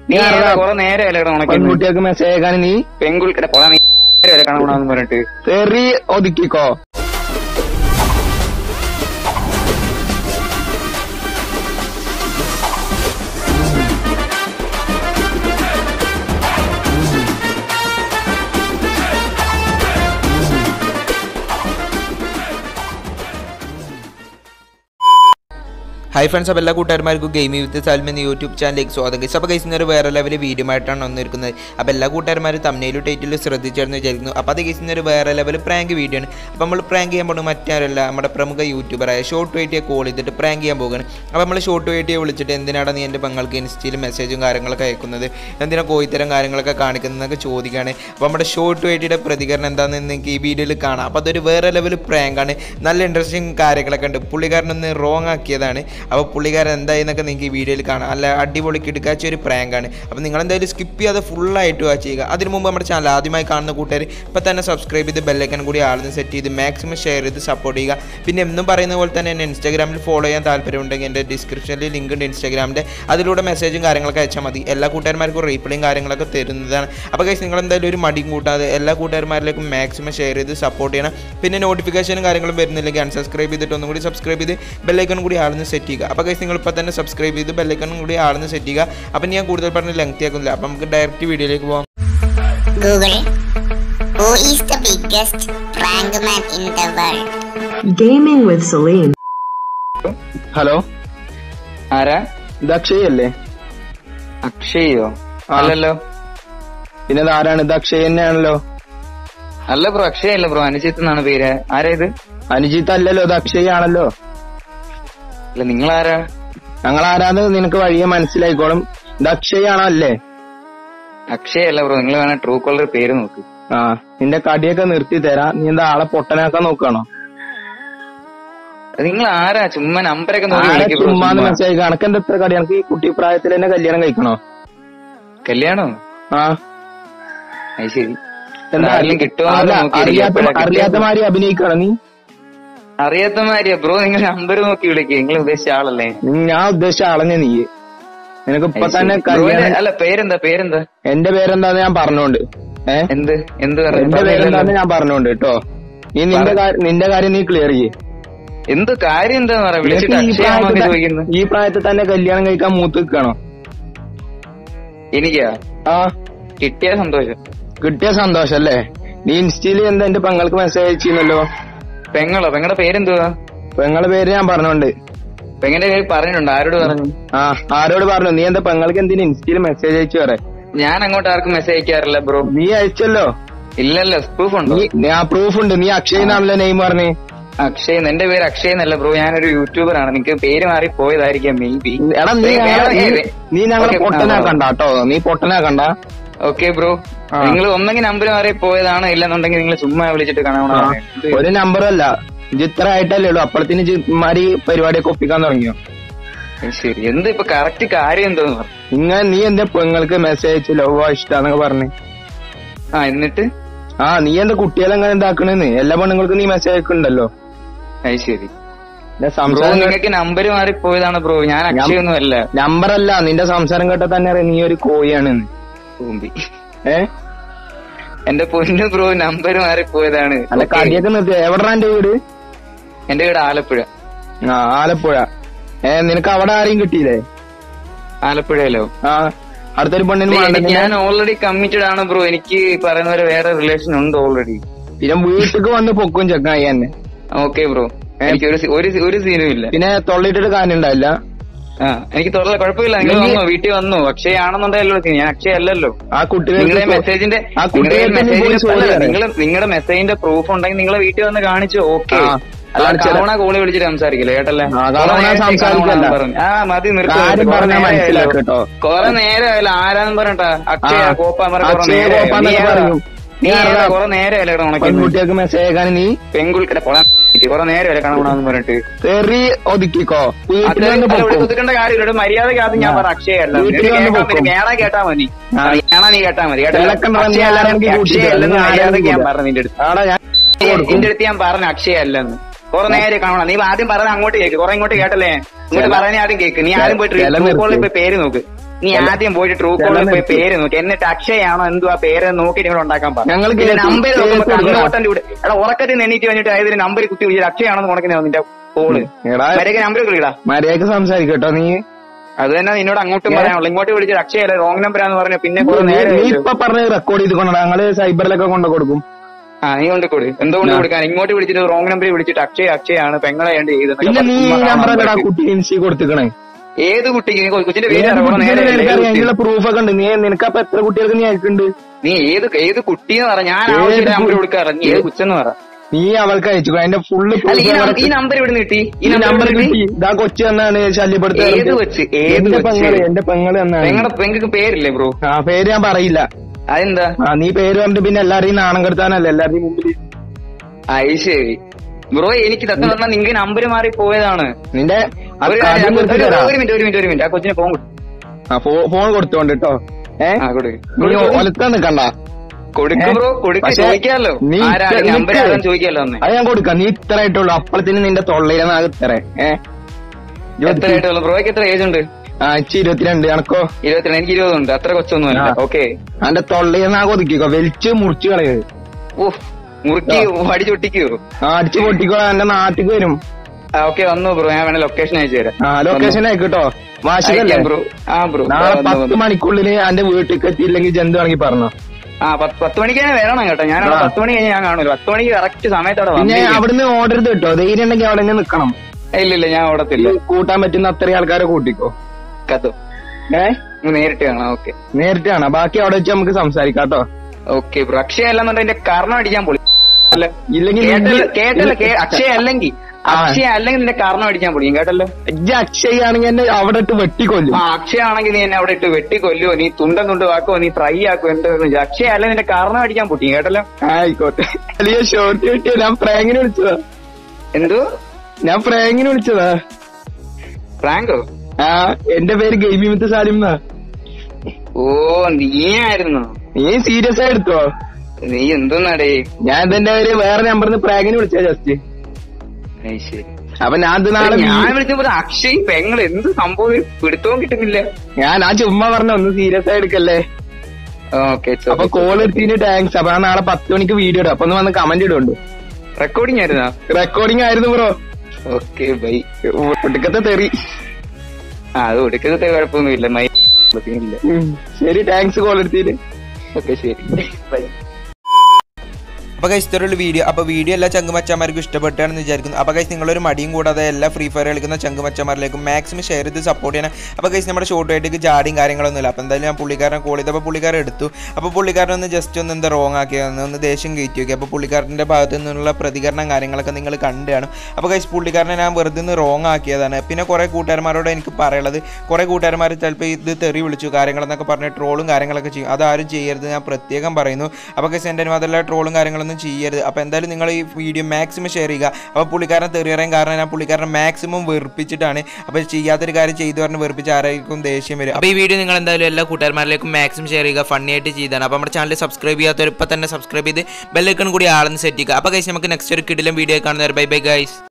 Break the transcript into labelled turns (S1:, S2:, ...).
S1: നീ
S2: ആരാ?
S1: ആരാ? കുറെ നേരെ അല്ലേ ഉണക്കി
S2: പെൺകുട്ടികൾക്ക് മെസ്സേജ് അയക്കാൻ നീ
S1: പെൺകുട്ടി കൊറേ നേരെ വരെ കാണണമെന്ന് പറഞ്ഞിട്ട്
S2: തെറി ഒതുക്കിക്കോ
S3: ഹായ് ഫ്രണ്ട്സ് അപ്പോൾ എല്ലാ കൂട്ടുകാരന്മാർക്കും ഗെയിമിംഗ് വിത്ത് സാൽമ എന്ന യൂട്യൂബ് ചാനലിലേക്ക് സ്വാഗതം ഗൈസ് അപ്പോൾ ഗൈസ് ഒരു വേറെ ലെവൽ വീഡിയോ ആയിട്ടാണ് വന്നിരിക്കുന്നത് അപ്പോൾ എല്ലാ കൂട്ടുകാരന്മാരും തമ്മിലും ടൈറ്റിലും ശ്രദ്ധിച്ചായിരുന്നു വിചാരിക്കുന്നു അപ്പോൾ അത് ഗൈസ് ഒരു വേറെ ലെവൽ പ്രാങ്ക് വീഡിയോ ആണ് അപ്പോൾ നമ്മൾ പ്രാങ്ക് ചെയ്യാൻ പോകുന്നത് മറ്റാരല്ല നമ്മുടെ പ്രമുഖ യൂട്യൂബറായ ഷോർട്ട് വെയിറ്റിയെ കോൾ ചെയ്തിട്ട് പ്രാങ്ക് ചെയ്യാൻ പോകുകയാണ് അപ്പോൾ നമ്മൾ ഷോർട്ട് വെയിറ്റിയെ വിളിച്ചിട്ട് എന്തിനാണ് നീ എൻ്റെ പെങ്ങൾക്ക് ഇൻസ്റ്റയിൽ മെസ്സേജും കാര്യങ്ങളൊക്കെ അയക്കുന്നത് എന്തിനാ കോയിത്തരം കാര്യങ്ങളൊക്കെ കാണിക്കുന്നതെന്നൊക്കെ ചോദിക്കുകയാണ് അപ്പോൾ നമ്മുടെ ഷോർട്ട് വെയിറ്റിയുടെ പ്രതികരണം എന്താണെന്ന് നിങ്ങൾക്ക് ഈ വീഡിയോയിൽ കാണാം അപ്പോൾ അതൊരു വേറെ ലെവൽ പ്രാങ്കാണ് നല്ല ഇൻട്രസ്റ്റിംഗ് കാര്യങ്ങളൊക്കെ ഉണ്ട് പുള്ളിക്കാരനൊന്ന് റോങ് ആക്കിയതാണ് അപ്പോൾ പുള്ളിക്കാരൻ എന്തായെന്നൊക്കെ നിങ്ങൾക്ക് ഈ വീഡിയോയിൽ കാണാം അല്ല അടിപൊളി കിടക്കാച്ച ഒരു പ്രാങ്കാണ് അപ്പോൾ നിങ്ങൾ എന്തായാലും സ്കിപ്പ് ചെയ്യാതെ ഫുള്ളായിട്ട് വാച്ച് ചെയ്യുക അതിന് മുമ്പ് നമ്മുടെ ചാനൽ ആദ്യമായി കാണുന്ന കൂട്ടുകാർ ഇപ്പോൾ തന്നെ സബ്സ്ക്രൈബ് ചെയ്ത് ബെല്ലൈക്കൻ കൂടി ആളുന്ന് സെറ്റ് ചെയ്ത് മാക്സിമം ഷെയർ ചെയ്ത് സപ്പോർട്ട് ചെയ്യുക പിന്നെ എന്നും പറയുന്ന പോലെ തന്നെ എന്നെ ഇൻസ്റ്റാഗ്രാമിൽ ഫോളോ ചെയ്യാൻ താല്പര്യമുണ്ടെങ്കിൽ എൻ്റെ ഡിസ്ക്രിപ്ഷനിൽ ലിങ്ക് ഉണ്ട് ഇൻസ്റ്റാഗ്രാമിൻ്റെ അതിലൂടെ മെസ്സേജും കാര്യങ്ങളൊക്കെ അയച്ചാൽ മതി എല്ലാ കൂട്ടുകാരന്മാർക്കും റീപ്ലൈയും കാര്യങ്ങളൊക്കെ തരുന്നതാണ് അപ്പോൾ ഗൈസ് നിങ്ങൾ എന്തായാലും ഒരു മടിയും കൂട്ടാതെ എല്ലാ കൂട്ടുകാരന്മാരിലേക്കും മാക്സിമം ഷെയർ ചെയ്ത് സപ്പോർട്ട് ചെയ്യണം പിന്നെ നോട്ടിഫിക്കേഷനും കാര്യങ്ങളും വരുന്നില്ലെങ്കിൽ അൺസബ്സ്ക്രൈബ് ചെയ്തിട്ട് ഒന്നും കൂടി സബ്സ്ക്രൈബ് ചെയ്ത് ബെല്ലൈക്കൺ കൂടി ആളുന്ന് സെറ്റ് ചെയ്യുക അപ്പോൾ ഗൈസ് നിങ്ങൾ ഇപ്പോൾ തന്നെ സബ്സ്ക്രൈബ് ചെയ്ത് ബെല്ലൈക്കൺ കൂടി ആളുന്ന് സെറ്റ് ചെയ്യുക അപ്പം ഞാൻ കൂടുതൽ പറഞ്ഞ് ലെങ്തി ആക്കുന്നില്ല അപ്പം നമുക്ക് ഡയറക്റ്റ് വീഡിയോയിലേക്ക് പോകാം
S4: Google. Who is the biggest prank man in the world?
S5: Gaming with Celine.
S2: Hello
S1: ആരാ
S2: ഇത് അക്ഷയല്ലേ
S1: അക്ഷയോ
S2: ആ.
S1: അല്ലല്ലോ
S2: പിന്നെ ഇത് ആരാണ് ഇത് അക്ഷയ് തന്നെയാണല്ലോ
S1: അല്ല ബ്രോ അക്ഷയ അല്ല ബ്രോ അനുജിത്ത് എന്നാണ് പേര് ആരാ ഇത്
S2: അനുജിത്ത് അല്ലല്ലോ ഇത് അക്ഷയ് ആണല്ലോ
S1: അല്ല നിങ്ങൾ ആരാ
S2: ഞങ്ങൾ ആരാന്ന് നിനക്ക് വഴിയെ മനസ്സിലായിക്കോളും ഇത് അക്ഷയ് ആണോ അല്ലേ
S1: അക്ഷയ അല്ല ബ്രോ നിങ്ങൾ വേണേ ട്രൂ കോളർ പേര് നോക്ക്
S2: ആ നിന്റെ കടിയൊക്കെ നിർത്തി തരാം നീ എന്താ ആളെ പൊട്ടനാക്കാൻ നോക്കണോ
S1: നിങ്ങൾ ആരാ ചുമ്മാ നമ്പരൊക്കെ നോക്കി
S2: ആരെ
S1: വിളിക്ക് ബ്രോ,
S2: ചുമ്മാന്ന്
S1: ചുമ്മാ.
S2: മെസ്സേജ് കണക്ക് എന്താ എത്ര കടി എനിക്ക് ഈ കുട്ടി പ്രായത്തിൽ തന്നെ കല്യാണം കഴിക്കണോ
S1: കല്യാണോ
S2: ആ
S1: അത് ശരി
S2: എന്താ
S1: ആരെങ്കിലും കിട്ടുമോ
S2: അല്ല,
S1: എന്ന് നോക്കിയിരിക്കും.
S2: അറിയാത്ത
S1: എപ്പോഴാ കിട്ടുക?
S2: അറിയാത്ത മാതിരി അഭിനയിക്കണം നീ
S1: അറിയാത്ത മാതിരിയാ ബ്രോ നിങ്ങൾ നമ്പർ നോക്കി വിളിക്കുക നിങ്ങൾ ഉദ്ദേശിച്ച ആളല്ലേ
S2: നീ ഞാൻ ഉദ്ദേശിച്ച ആളഞ്ഞ നീ നിനക്ക് ഇപ്പൊ
S1: അത്
S2: തന്നെ
S1: ശരി. ബ്രോയുടെ-
S2: കല്യാണം
S1: അല്ല പേരെന്താ പേരെന്താ
S2: എന്റെ പേരെന്താന്ന് ഞാൻ പറഞ്ഞോണ്ട് ഏ
S1: എന്ത് എന്ത്
S2: എന്റെ
S1: പറഞ്ഞു
S2: പേരെന്താന്ന് ഞാൻ പറഞ്ഞോണ്ട് കേട്ടോ നീ നിന്റെ കാര്യം നിന്റെ കാര്യം നീ ക്ലിയർ ചെയ്യേ
S1: എന്ത് കാര്യം എന്താന്ന് പറയാ വിളിച്ചിട്ട്
S2: നിനക്ക് ഈ
S1: അക്ഷയാണോ
S2: പ്രായത്തിൽ ത-
S1: ചോദിക്കുന്നത്
S2: ഈ പ്രായത്തിൽ തന്നെ കല്യാണം കഴിക്കാൻ മൂത്ത് നിൽക്കണോ
S1: എനിക്കാ
S2: ആ
S1: കിട്ടിയ സന്തോഷം
S2: കിട്ടിയ സന്തോഷം അല്ലേ നീ ഇൻസ്റ്റയില് എന്താ എന്റെ പെങ്ങൾക്ക് മെസ്സേജ് അയച്ചിരുന്നല്ലോ
S1: പെങ്ങളോ പെങ്ങളുടെ പേരെന്തുവാ
S2: പെങ്ങളെ പേര് ഞാൻ പറഞ്ഞോണ്ട്
S1: പെങ്ങളുടെ പേര് പറഞ്ഞിട്ടുണ്ട് ആരോട് പറഞ്ഞു
S2: ആ ആരോട് പറഞ്ഞു നീ എന്താ പെങ്ങൾക്ക് എന്തിനു ഇൻസ്റ്റയിൽ മെസ്സേജ് അയച്ചു പറ
S1: ഞാൻ അങ്ങോട്ട് ആർക്കും മെസ്സേജ് അയക്കാറില്ല ബ്രോ
S2: നീ അയച്ചല്ലോ
S1: ഇല്ലല്ല പ്രൂഫ് ഉണ്ടോ
S2: നീ ആ പ്രൂഫ് ഉണ്ട് നീ അക്ഷയ് എന്നാണല്ലോ നെയിം പറഞ്ഞേ
S1: അക്ഷയ് എന്റെ പേര് അക്ഷയ് എന്നല്ല ബ്രോ ഞാനൊരു യൂട്യൂബർ ആണ് നിനക്ക് പേര് മാറി പോയതായിരിക്കാം മേ ബി
S2: എടാ നീ നീ- നീ ഞങ്ങളെ പൊട്ടനാക്കണ്ട കേട്ടോ നീ പൊട്ടനാക്കണ്ട
S1: ഓക്കെ ബ്രോ
S2: ആ.
S1: നിങ്ങൾ ഒന്നെങ്കിൽ നമ്പർ മാറി പോയതാണ് ഇല്ലെന്നുണ്ടെങ്കിൽ നിങ്ങൾ ചുമ്മാ വിളിച്ചിട്ട്
S2: ആ,
S1: കാണണം
S2: ഒരു നമ്പറും അല്ല ഇജ്ജ് ഇത്ര ആയിട്ടല്ലേ ഉള്ളൂ അപ്പഴത്തിന് ഇമാരി പരിപാടിയൊക്കെ ഒപ്പിക്കാൻ തുടങ്ങിയോ
S1: ശരി എന്ത് ഇപ്പൊ കറക്റ്റ് കാര്യം എന്തോന്ന് പറഞ്ഞു
S2: ഇങ്ങനെ നീ എന്താ പെങ്ങൾക്ക് മെസ്സേജ് അയച്ചു ലവ് ഇഷ്ടാന്നൊക്കെ പറഞ്ഞു
S1: ആ എന്നിട്ട്
S2: ആ നീ എന്താ കുട്ടികളെ എങ്ങനെ എന്താക്കണെന്ന് എല്ലാ പെണ്ണുങ്ങൾക്കും നീ മെസ്സേജ് അയക്കുന്നുണ്ടല്ലോ
S1: അത് ശരി
S2: നിന്റെ
S1: ബ്രോ
S2: സംസാരം
S1: നിങ്ങൾക്ക് നമ്പർ മാറി പോയതാണ് ബ്രോ ഞാൻ അക്ഷയൊന്നും അല്ല
S2: നമ്പർ അല്ല നിന്റെ സംസാരം കേട്ടാ തന്നെ അറിയാം നീ ഒരു കോഴിയാണ്
S1: കൂമ്പി
S2: ഏ
S1: എന്റെ പൊന്നു ബ്രോ നമ്പർ മാറി പോയതാണ്
S2: അല്ല
S1: Okay.
S2: കടിയൊക്കെ നിർത്തി എവിടാ എന്റെ വീട്
S1: എന്റെ വീട് ആലപ്പുഴ
S2: ആ ആലപ്പുഴ ഏ നിനക്ക് അവിടെ ആരെയും കിട്ടിയില്ലേ
S1: ആലപ്പുഴയിലോ
S2: ആ അടുത്തൊരു പെണ്ണിന്
S1: ദേ,
S2: വേണ്ടെങ്കിൽ
S1: ഞാൻ ഓൾറെഡി കമ്മിറ്റഡ് ആണ് ബ്രോ എനിക്ക് ഈ പറയുന്ന പോലെ വേറെ റിലേഷൻ ഉണ്ട് ഓൾറെഡി
S2: പിന്നെ വീട്ടിക്ക് വന്ന് പൊക്കും ചെക്കായി തന്നെ
S1: ഓക്കെ ബ്രോ എനിക്ക് ഒരു സീ- ഒരു സീ- ഒരു സീനും ഇല്ല
S2: പിന്നെ തൊള്ളിയിട്ടിട്ട് കാര്യം ഉണ്ടായില്ല
S1: ആ എനിക്ക് തുറല്ല കുഴപ്പമില്ല നിങ്ങൾ
S2: ഇല്ലെങ്കിൽ-
S1: വന്നോ വീട്ടിൽ വന്നു അക്ഷയ ആണെന്നുണ്ടല്ലോ ഞാൻ അക്ഷയ അല്ലല്ലോ
S2: ആ കുട്ടികൾ
S1: നിങ്ങളുടെ മെസ്സേജിന്റെ
S2: ആ കുട്ടികൾക്ക് നീ പോയി
S1: മെസ്സേജിന്റെ
S2: sorry പറ.
S1: നിങ്ങൾ നിങ്ങളുടെ മെസ്സേജിന്റെ പ്രൂഫ് ഉണ്ടെങ്കിൽ നിങ്ങളെ വീട്ടിൽ വന്ന് കാണിച്ചു ഓക്കെ
S2: ആ,
S1: അല്ല
S2: കാണിച്ചു തരാം.
S1: കവണ കോളി വിളിച്ചിട്ട് സംസാരിക്കില്ല കേട്ടല്ലേ
S2: ആ, കവണ
S1: കുറെ നേരത്തെ
S2: സംസാരിക്കല്ല.
S1: കവണ പറഞ്ഞു. ആ മതി നിർത്തി
S2: കാര്യം
S1: നിർത്തി. കുറെ
S2: പറഞ്ഞാ
S1: നേരമായല്ലോ.
S2: മനസ്സിലാക്ക് കേട്ടോ.
S1: കുറെ നേരമായല്ലോ ആരാന്ന് പറഞ്ഞിട്ടാ അക്ഷയ
S2: ആ,
S1: കോപ്പാൻ പറഞ്ഞ കുറെ
S2: അക്ഷയ
S1: നേരമായല്ലോ.
S2: കോപ്പാന്നൊക്കെ
S1: നീ ഏതാ?
S2: പറയും.
S1: നീ
S2: നീ
S1: ഏതാ?
S2: ആരാ?
S1: കുറെ നേരമല്ലേ ഇവിടെ ഉണക്കുന്നത്
S2: പെൺകുട്ടികൾക്ക് മെസ്സേജ് അയക്കാൻ നീ
S1: പെൺകുട്ടി കൊളാൻ കുറെ നേരമല്ലേ കാണണമെന്ന് പറഞ്ഞിട്ട്
S2: തെറി ഒതുക്കിക്കോ വീട്ടിൽ
S1: അത്
S2: വന്ന്
S1: അല്ല, ഇവിടെ
S2: പൊക്കും
S1: ഒതുക്കേണ്ട കാര്യമില്ല മര്യാദക്ക് ആദ്യം ഞാൻ
S2: ആ.
S1: പറ അക്ഷയ അല്ല
S2: വീട്ടിൽ
S1: നിനക്ക്
S2: വന്ന്
S1: കേട്ടാ മതി
S2: പൊക്കും.
S1: വേണ കേട്ടാ മതി
S2: ആ.
S1: വേണ നീ കേട്ടാ മതി കേട്ടോ
S2: വിലക്കണ്ട നീ
S1: അക്ഷയ
S2: എല്ലാവരും കൂടി
S1: അക്ഷയ
S2: കൂട്ടിയിട്ട്
S1: അല്ലെന്ന്
S2: നീ ആരെയും
S1: മര്യാദക്ക് ഞാൻ
S2: കൂടെ.
S1: പറഞ്ഞു നിന്റെ അടുത്ത്
S2: ആടാ ഞാൻ കൊടുക്കും.
S1: എന്റെ അടുത്ത് ഞാൻ പറഞ്ഞു അക്ഷയ അല്ലെന്ന് കുറെ നേരെ കാണണം നീ ആദ്യം പറഞ്ഞ അങ്ങോട്ട് കേക്ക് കുറെ ഇങ്ങോട്ട് കേട്ടല്ലേ ഇങ്ങോട്ട്
S2: ചില-
S1: പറഞ്ഞ ആദ്യം കേക്ക് നീ
S2: ചില-
S1: ആദ്യം പോയിട്ട്
S2: ചില
S1: True Call ൽ
S2: നിർത്ത്.
S1: പോയി പേര് നോക്ക് നീ ആദ്യം പോയിട്ട് ട്രൂ കോളിൽ പോയി പേര് നോക്കി എന്നിട്ട് അക്ഷയാണോ എന്തുവാ പേര് നോക്കിയിട്ട് ഇവിടെ ഉണ്ടാക്കാൻ പറഞ്ഞു
S2: ഞങ്ങൾ
S1: പിന്നെ
S2: കേസ്
S1: നമ്പർ
S2: കേസ്
S1: നോക്കുമ്പോ
S2: കൊടുക്കണം.
S1: കണ്ണോട്ടന്റെ കൂടെ എടാ ഉറക്കത്തിൽ എണീറ്റ് വന്നിട്ട് ഏതൊരു നമ്പർ കുത്തി വിളിച്ചത് അക്ഷയാണെന്ന് ഉണക്കുന്ന നിന്റെ കോള്
S2: എടാ
S1: മര്യാദ നമ്പർ വിളിക്കടാ
S2: മര്യാദക്ക് സംസാരിക്കട്ടോ നീ
S1: അത് തന്നെ നിന്നോട് അങ്ങോട്ടും പറയാനുള്ളൂ ഇങ്ങോട്ട് വിളിച്ചത് അക്ഷയല്ല റോങ് നമ്പറാന്ന് പറഞ്ഞു പിന്നെ കുറെ
S2: നീ
S1: നേരെ
S2: നീ ഇപ്പൊ പറഞ്ഞ റെക്കോർഡ് ചെയ്ത് കൊണ്ടാ ഞങ്ങള് സൈബറിലൊക്കെ കൊണ്ടു കൊടുക്കും
S1: ആ നീ കൊണ്ട് കൊടു എന്തുകൊണ്ട് കൊടുക്കാൻ ഇങ്ങോട്ട് വിളിച്ചിട്ട് റോങ് നമ്പറിൽ വിളിച്ചിട്ട് അക്ഷയ അക്ഷയാണ് പെങ്ങളെ വേണ്ടി
S2: പിന്നെ നീ ഈ നമ്പർ അല്ലടാ കുട്ടി ഇൻസി കൊടുത്തിക്കണേ
S1: ഏത് കുട്ടിക്ക് നീ കൊച്ചിന്റെ പേര് അറിയണോ നേരെ അല്ലേ? ഏത് കുട്ടി?
S2: അതിനുള്ള പ്രൂഫ് ഒക്കെ ഉണ്ട് നീ നിനക്കപ്പൊ എത്ര കുട്ടികൾക്ക് നീ അയക്കുന്നുണ്ട്
S1: നീ ഏത് ഏത് കുട്ടിന്ന് പറ ഞാൻ
S2: ഏത്
S1: ആവശ്യമില്ല നമ്പർ
S2: കു-
S1: കൊടുക്കാറ് നീ ഏത് കുച്ചെന്ന് പറ
S2: നീ അവൾക്ക് അയച്ചു അതിന്റെ ഫുള്ള്
S1: അല്ല ഈ നം- ഈ നമ്പർ ഇവിടെ കിട്ടി ഈ
S2: നമ്പർ
S1: നമ്പർ
S2: കിട്ടി
S1: കിട്ടി
S2: ഇതാ കൊച്ചു എന്നാണ് ശല്യപ്പെടുത്തുക
S1: ഏത് വെച്ച് ഏത്
S2: എന്റെ
S1: വെച്ച്
S2: പെങ്ങള് എന്റെ പെങ്ങള് എന്നാണ്
S1: പെങ്ങളുടെ പെങ്ങൾക്ക് പേരില്ലേ ബ്രോ
S2: ആ പേര് ഞാൻ പറയില്ല
S1: അതെന്താ
S2: ആ നീ പേര് പറഞ്ഞിട്ട് പിന്നെ എല്ലാരെയും നാണം കെടുത്താനല്ലേ എല്ലാരുടെയും മുമ്പിൽ
S1: അത് ശരി ബ്രോ എനിക്ക് സത്യം പറഞ്ഞാൽ നിങ്ങൾക്ക് നമ്പർ മാറി പോയതാണ്
S2: നിന്റെ ആ
S1: ഒരു
S2: കാര്യം
S1: ഒരു-
S2: നിർത്തി
S1: ഒരു-
S2: തരാം.
S1: ഒരു മിനിറ്റ് ഒരു മിനിറ്റ് ഒരു മിനിറ്റ് ആ കൊച്ചിന് ഫോൺ കൊടു
S2: ആ ഫോ- ഫോൺ കൊടുത്തോണ്ട് കേട്ടോ ഏ
S1: ആ കൊടുക്ക്
S2: നീ ഒലത്താൻ നിക്കണ്ട
S1: കൊടുക്ക് ബ്രോ കൊടുക്ക്
S2: പക്ഷേ
S1: ചോദിക്കാലോ
S2: നീ
S1: ആരാ
S2: ഇത്ര-
S1: നമ്പർ
S2: നിക്ക്.
S1: ആരാന്ന് ചോദിക്കാലോ ഒന്ന്
S2: അത് ഞാൻ കൊടുക്കാം നീ ഇത്ര ആയിട്ടുള്ളൂ അപ്പഴത്തിന് നിന്റെ തൊള്ളയിലെന്നാകെ ഇത്ര ഏ
S1: എത്ര ആയിട്ടുള്ള ബ്രോയ്ക്ക് എത്ര ഏജ് ഉണ്ട്
S2: ആ ഇച്ചി ഇരുപത്തിരണ്ട് കണക്കോ
S1: ഇരുപത്തിരണ്ട് എനിക്ക് ഇരുപതുണ്ട് അത്ര കൊച്ചൊന്നും അല്ല
S2: ആ.
S1: ഓക്കെ
S2: അന്റെ തൊള്ളയിലെന്നാകെ ഒതുക്കിക്കോ വലിച്ച് മുറിച്ച് കളയത്
S1: ഓ മുറുക്കി അടിച്ചൊട്ടിക്കോ
S2: ആ അടിച്ച് പൊട്ടിക്കോ എന്റെ നാട്ടിക്ക് വരും
S1: ഓക്കെ വന്നു ബ്രോ ഞാൻ വേണേ ലൊക്കേഷൻ അയച്ചു തരാം
S2: ആ ലൊക്കേഷൻ ആയിക്കോട്ടോ വാശികല്ലേ
S1: ബ്രോ ആ ബ്രോ
S2: നാളെ പത്ത് മണിക്കുള്ളില് എന്റെ വീട്ടിലേക്ക് എത്തിയില്ലെങ്കിൽ ജന്തു ആണെങ്കിൽ പറഞ്ഞോ
S1: ആ പത്ത് പത്ത് മണിക്ക് തന്നെ വരണം കേട്ടോ ഞാൻ
S2: ആ.
S1: പത്ത് മണി കഴിഞ്ഞ് ഞാൻ കാണൂല പത്ത് മണിക്ക് കറക്റ്റ് സമയത്തോടെ
S2: പിന്നെ
S1: വന്നിരിക്കും.
S2: അവിടുന്ന് ഓർഡർ ചെയ്ത് കിട്ടോ ധൈര്യം ഉണ്ടെങ്കിൽ അവിടെ തന്നെ നിക്കണം
S1: ഇല്ല ഇല്ല ഞാൻ ഓടത്തില്ല
S2: കൂട്ടാൻ പറ്റുന്ന അത്രയും ആൾക്കാരെ കൂട്ടിക്കോ
S1: കത്തു
S2: ഏ
S1: നേരിട്ട് കാണാം ഓക്കെ
S2: നേരിട്ട് കാണാം ബാക്കി അവിടെ വെച്ച് നമുക്ക് സംസാരിക്കാം കേട്ടോ
S1: ഓക്കെ ബ്രോ അക്ഷയ അല്ലെന്നുണ്ടെങ്കിൽ എന്റെ കാരണം അടിക്കാൻ പൊളി അല്ല
S2: ഇല്ലെങ്കിൽ
S1: കേട്ടല്ലോ
S2: നിന്റെ-
S1: കേട്ടല്ലോ കേ- അക്ഷയ അല്ലെങ്കിൽ
S2: ആ.
S1: അക്ഷയ അല്ലെങ്കിൽ നിന്റെ കാരണം അടിക്കാൻ പൊളിയും കേട്ടല്ലോ
S2: ഇജ്ജ് അക്ഷയ് ആണെങ്കിൽ എന്നെ അവിടെ ഇട്ട് വെട്ടിക്കൊല്ലും
S1: ആ അക്ഷയ ആണെങ്കിൽ നീ എന്നെ അവിടെ ഇട്ട് വെട്ടിക്കൊല്ലുവോ നീ തുണ്ടൻ തുണ്ട് വാക്കോ നീ ഫ്രൈ ആക്കോ എന്താ അക്ഷയ അല്ലെങ്കിൽ നിന്റെ കാരണം അടിക്കാൻ പൊട്ടിയും കേട്ടല്ലോ
S2: ആയിക്കോട്ടെ വലിയ ഷോർട്ട് കിട്ടിയ ഞാൻ പ്രാങ്കിന് വിളിച്ചതാ
S1: എന്തോ
S2: ഞാൻ പ്രാങ്കിന് വിളിച്ചതാ
S1: ഫ്രാങ്കോ
S2: ആ എന്റെ പേര് ഗെയിമി വിത്ത് സാലിം എന്നാ
S1: ഓ നീയായിരുന്നു
S2: നീ സീരിയസ് ആയി എടുത്തോ
S1: നീ എന്തോന്നാടേ
S2: ഞാൻ ഇതെന്റെ പേര് വേറെ നമ്പറിന്ന് പ്രാങ്കിന് വിളിച്ചാ ജസ്റ്റ്
S1: അത് ശരി
S2: അപ്പൊ ഞാൻ ഇത് നാളെ
S1: ഞാൻ വിളിച്ചപ്പോ അക്ഷയ് പെങ്ങൾ എന്ത് സംഭവം ഒരു പിടുത്തവും കിട്ടുന്നില്ല
S2: ഞാൻ ആ ചുമ്മാ പറഞ്ഞ ഒന്ന് സീരിയസ് ആയി എടുക്കല്ലേ
S1: ഓക്കെ
S2: അപ്പൊ കോൾ എടുത്തിന് താങ്ക്സ് അപ്പൊ ഞാൻ നാളെ പത്ത് മണിക്ക് വീഡിയോ ഇടും അപ്പൊ ഒന്ന് വന്ന് കമന്റ് ഇടുണ്ട്
S1: റെക്കോർഡിംഗ് ആയിരുന്നാ
S2: റെക്കോർഡിംഗ് ആയിരുന്നു ബ്രോ
S1: ഓക്കെ ബൈ
S2: ഒടുക്കത്തെ തെറി
S1: ആ അത് ഒടുക്കത്തെ കുഴപ്പമൊന്നുമില്ല മൈ ഇല്ല
S2: ഉം. ശരി താങ്ക്സ് കോൾ എടുത്തിന്
S1: ഓക്കെ ശരി ബൈ
S3: അപ്പോൾ ഗൈസ് ഇത്രയുള്ള വീഡിയോ അപ്പോൾ വീഡിയോ എല്ലാ ചങ്കുമച്ചന്മാർക്കും ഇഷ്ടപ്പെട്ടാണെന്ന് വിചാരിക്കുന്നു അപ്പോൾ ഗൈസ് നിങ്ങളൊരു മടിയും കൂടാതെ എല്ലാ ഫ്രീ ഫയർ കളിക്കുന്ന ചങ്കുമച്ചന്മാരിലേക്കും മാക്സിമം ഷെയർ ചെയ്ത് സപ്പോർട്ട് ചെയ്യണം അപ്പോൾ ഗൈസ് നമ്മുടെ ഷോർട്ട് ആയിട്ട് ജാടിയും കാര്യങ്ങളൊന്നുമില്ല അപ്പോൾ എന്തായാലും ഞാൻ പുള്ളിക്കാരനെ കോൾ ചെയ്തപ്പോൾ പുള്ളിക്കാരൻ എടുത്തു അപ്പോൾ പുള്ളിക്കാരൻ ഒന്ന് ജസ്റ്റ് ഒന്ന് എന്താ റോങ് ആക്കിയതെന്ന് ഒന്ന് ദേഷ്യം കയറ്റി നോക്കി അപ്പോൾ പുള്ളിക്കാരൻ്റെ ഭാഗത്തു നിന്നുള്ള പ്രതികരണം കാര്യങ്ങളൊക്കെ നിങ്ങൾ കണ്ടാണ് അപ്പോൾ ഗൈസ് പുള്ളിക്കാരനെ ഞാൻ വെറുതെ ഒന്ന് റോങ് ആക്കിയതാണ് പിന്നെ കുറേ കൂട്ടുകാരന്മാരോട് എനിക്ക് പറയുള്ളത് കുറേ കൂട്ടുകാരന്മാർ ചിലപ്പോൾ ഇത് തെറി വിളിച്ചു കാര്യങ്ങളെന്നൊക്കെ പറഞ്ഞ് ട്രോളും കാര്യങ്ങളൊക്കെ ചെയ്യും അതാരും ചെയ്യരുത് ഞാൻ പ്രത്യേകം പറയുന്നു അപ്പോൾ ഗൈസ് എൻ്റെ അതുള്ള ട്രോളും കാര്യങ്ങളൊന്നും ചെയ്യരുത് അപ്പോൾ എന്തായാലും നിങ്ങൾ ഈ വീഡിയോ മാക്സിമം ഷെയർ ചെയ്യുക അപ്പോൾ പുള്ളിക്കാരൻ തെറിയറിയാൻ കാരണം ഞാൻ പുള്ളിക്കാരനെ മാക്സിമം വെറുപ്പിച്ചിട്ടാണ് അപ്പോൾ ചെയ്യാത്തൊരു കാര്യം ചെയ്തു പറഞ്ഞ് വെറുപ്പിച്ച് ആരായിരിക്കും ദേഷ്യം വരും അപ്പോൾ ഈ വീഡിയോ നിങ്ങൾ എന്തായാലും എല്ലാ കൂട്ടുകാരന്മാരിലേക്കും മാക്സിമം ഷെയർ ചെയ്യുക ഫണ്ണി ആയിട്ട് ചെയ്താണ് അപ്പോൾ നമ്മുടെ ചാനൽ സബ്സ്ക്രൈബ് ചെയ്യാത്തവർ ഇപ്പോൾ തന്നെ സബ്സ്ക്രൈബ് ചെയ്ത് ബെല്ലൈക്കൺ കൂടി ആളെന്ന് സെറ്റ് ചെയ്യുക അപ്പോൾ ഗൈസ് നമുക്ക് നെക്സ്റ്റ് ഒരു കിടിലം വീഡിയോ കാണുന്നവർ ബൈ ബൈ ഗൈസ്